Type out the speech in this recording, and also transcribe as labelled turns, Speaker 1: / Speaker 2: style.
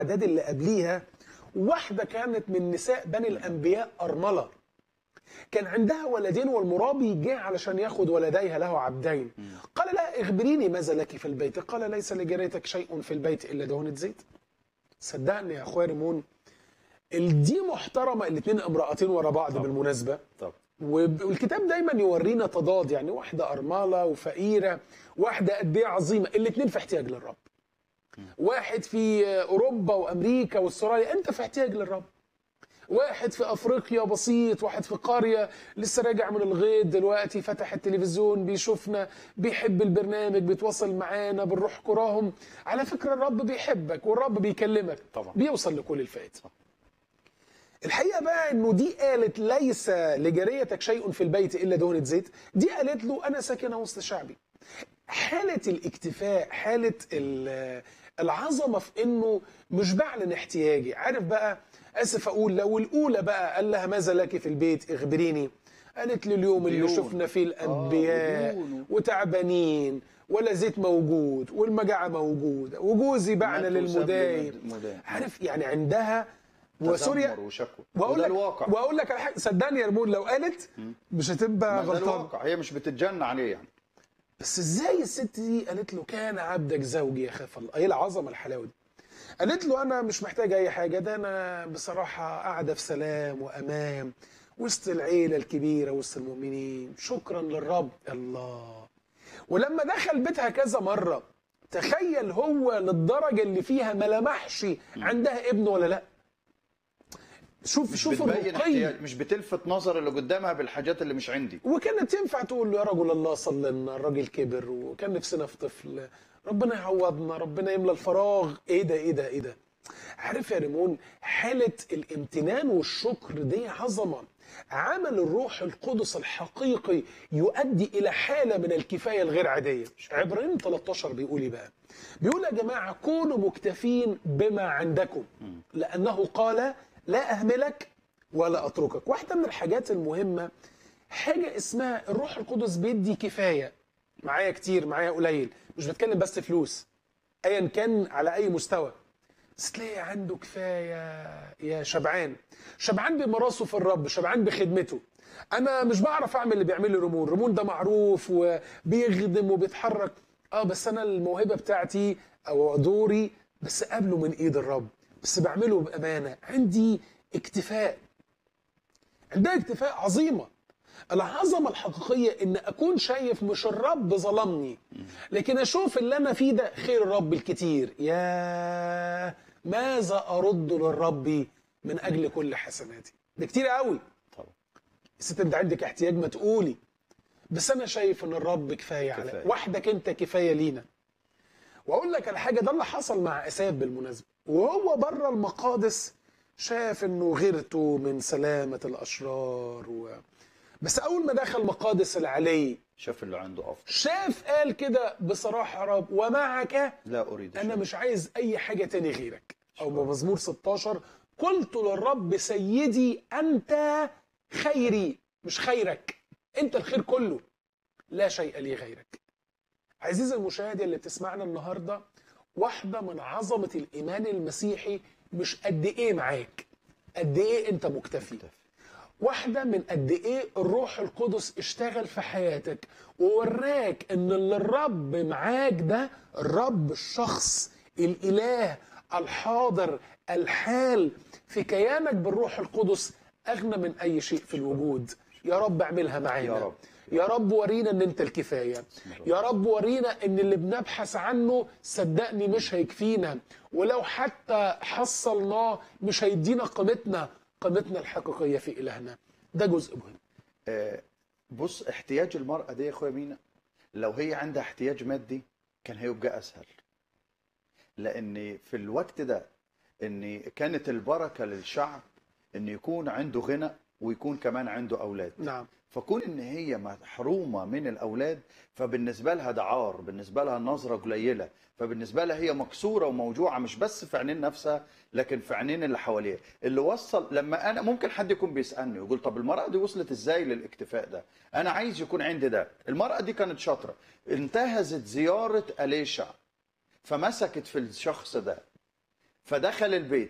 Speaker 1: الاعداد اللي قبليها واحده كانت من نساء بني الانبياء ارمله كان عندها ولدين والمرابي جاء علشان ياخد ولديها له عبدين قال لا اخبريني ماذا لك في البيت قال ليس لجاريتك شيء في البيت الا دهنة زيت صدقني يا اخويا ريمون ال- دي محترمه الاثنين امرأتين ورا بعض
Speaker 2: طبعا.
Speaker 1: بالمناسبه
Speaker 2: طب
Speaker 1: وب- والكتاب دايما يورينا تضاد يعني واحده ارمله وفقيره واحده قد ايه عظيمه الاثنين في احتياج للرب واحد في اوروبا وامريكا واستراليا انت في احتياج للرب واحد في افريقيا بسيط واحد في قريه لسه راجع من الغيط دلوقتي فتح التلفزيون بيشوفنا بيحب البرنامج بيتواصل معانا بنروح كراهم على فكره الرب بيحبك والرب بيكلمك
Speaker 2: طبعا.
Speaker 1: بيوصل لكل الفئات الحقيقه بقى انه دي قالت ليس لجاريتك شيء في البيت الا دهنة زيت دي قالت له انا ساكنه وسط شعبي حاله الاكتفاء حاله ال- العظمه في انه مش بعلن احتياجي عارف بقى اسف اقول لو الاولى بقى قال لها ماذا لك في البيت اخبريني قالت لي اليوم اللي
Speaker 2: ديون.
Speaker 1: شفنا فيه الانبياء
Speaker 2: وديون.
Speaker 1: وتعبانين ولا زيت موجود والمجاعه موجوده وجوزي باعنا
Speaker 2: مات وساب لي
Speaker 1: للمداين
Speaker 2: مداين.
Speaker 1: عارف يعني عندها وسوريا
Speaker 2: تذمر وشكوى
Speaker 1: واقول
Speaker 2: وده
Speaker 1: لك
Speaker 2: الواقع
Speaker 1: واقول لك على حاجه صدقني يا رمون لو قالت مش هتبقى
Speaker 2: ما ده
Speaker 1: غلطان
Speaker 2: الواقع هي مش بتتجنى عليه يعني
Speaker 1: بس ازاي الست دي قالت له كان عبدك زوجي يخاف الله ايه العظمه الحلاوه دي قالت له انا مش محتاجه اي حاجه ده انا بصراحه قاعده في سلام وامان وسط العيله الكبيره وسط المؤمنين شكرا للرب الله ولما دخل بيتها كذا مره تخيل هو للدرجه اللي فيها ما لمحش عندها ابن ولا لا شوف
Speaker 2: مش
Speaker 1: شوف
Speaker 2: بتبين
Speaker 1: الرقي
Speaker 2: احتياج مش بتلفت نظر اللي قدامها بالحاجات اللي مش عندي
Speaker 1: وكانت ينفع تقول له يا رجل الله صل لنا الراجل كبر وكان نفسنا في طفل ربنا يعوضنا ربنا يملى الفراغ ايه ده ايه ده ايه ده عارف يا ريمون حالة الامتنان والشكر دي عظمة عمل الروح القدس الحقيقي يؤدي إلى حالة من الكفاية الغير عادية عبرانيين 13 بيقول إيه بقى بيقول يا جماعة كونوا مكتفين بما عندكم لأنه قال لا أهملك ولا أتركك واحدة من الحاجات المهمة حاجة اسمها الروح القدس بيدي كفاية معايا كتير معايا قليل مش بتكلم بس فلوس ايا كان على اي مستوى بس تلاقي عنده كفايه يا شبعان شبعان بمراسه في الرب شبعان بخدمته انا مش بعرف اعمل اللي بيعمله ريمون ريمون ده معروف وبيخدم وبيتحرك اه بس انا الموهبه بتاعتي او دوري بس قابله من ايد الرب بس بعمله بامانه عندي اكتفاء عندها اكتفاء عظيمه العظمه الحقيقيه ان اكون شايف مش الرب ظلمني لكن اشوف اللي انا فيه ده خير الرب الكتير يا ماذا ارد للرب من اجل كل حسناتي ده كتير قوي
Speaker 2: طبعا
Speaker 1: ست انت عندك احتياج ما تقولي بس انا شايف ان الرب كفايه على
Speaker 2: كفاية.
Speaker 1: وحدك انت كفايه لينا واقول لك على حاجه ده اللي حصل مع اساب بالمناسبه وهو بره المقادس شاف انه غيرته من سلامه الاشرار و... بس اول ما دخل مقادس العلي
Speaker 2: شاف اللي عنده افضل
Speaker 1: شاف قال كده بصراحه يا رب ومعك
Speaker 2: لا اريد
Speaker 1: انا
Speaker 2: شيء.
Speaker 1: مش عايز اي حاجه تاني غيرك او بمزمور 16 قلت للرب سيدي انت خيري مش خيرك انت الخير كله لا شيء لي غيرك عزيزي المشاهد اللي بتسمعنا النهارده واحده من عظمه الايمان المسيحي مش قد ايه معاك قد ايه انت مكتفي واحدة من قد إيه الروح القدس اشتغل في حياتك ووراك إن اللي الرب معاك ده الرب الشخص الإله الحاضر الحال في كيانك بالروح القدس أغنى من أي شيء في الوجود يا رب اعملها معانا
Speaker 2: يا رب.
Speaker 1: يا رب ورينا ان انت الكفايه يا رب ورينا ان اللي بنبحث عنه صدقني مش هيكفينا ولو حتى حصلناه مش هيدينا قيمتنا قيمتنا الحقيقيه في الهنا ده جزء مهم
Speaker 2: آه، بص احتياج المرأة دي يا اخويا مينا لو هي عندها احتياج مادي كان هيبقى اسهل لان في الوقت ده ان كانت البركة للشعب ان يكون عنده غنى ويكون كمان عنده اولاد
Speaker 1: نعم
Speaker 2: فكون ان هي محرومه من الاولاد فبالنسبه لها ده عار بالنسبه لها النظره قليله فبالنسبه لها هي مكسوره وموجوعه مش بس في عينين نفسها لكن في عينين اللي حواليها اللي وصل لما انا ممكن حد يكون بيسالني ويقول طب المراه دي وصلت ازاي للاكتفاء ده انا عايز يكون عندي ده المراه دي كانت شاطره انتهزت زياره اليشع فمسكت في الشخص ده فدخل البيت